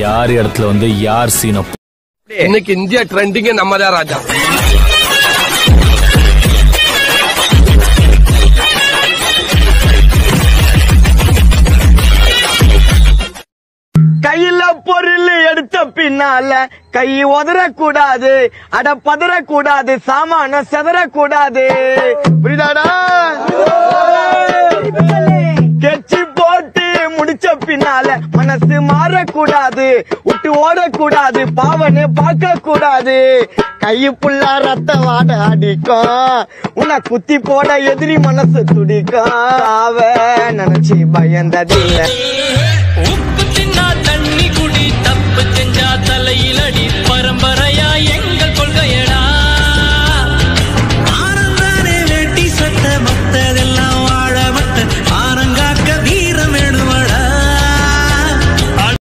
யார் இடத்துல வந்து யார் சீனை இன்னைக்கு இந்தியா ட்ரெண்டிங்க நம்ம தான் ராஜா கையில பொருள் எடுத்த பின்னால கை உதறக்கூடாது அட பதறக்கூடாது சாமான செதறக்கூடாது புரியுதாடா கெச்சி போட்டு முடிச்ச பின்னால மனசு மாறக்கூடாது விட்டு ஓடக்கூடாது பாவனை பார்க்க கூடாது கையு புள்ளா ரத்த வாட அடிக்கும் உன்னை குத்தி போட எதிரி மனசு துடிக்கும் அவ நினைச்சு பயந்ததில்லை உப்பு தின்னா தண்ணி குடி தப்பு செஞ்சா தலையில் அடி பரம்பரையா எங்கள் கொள்கையடா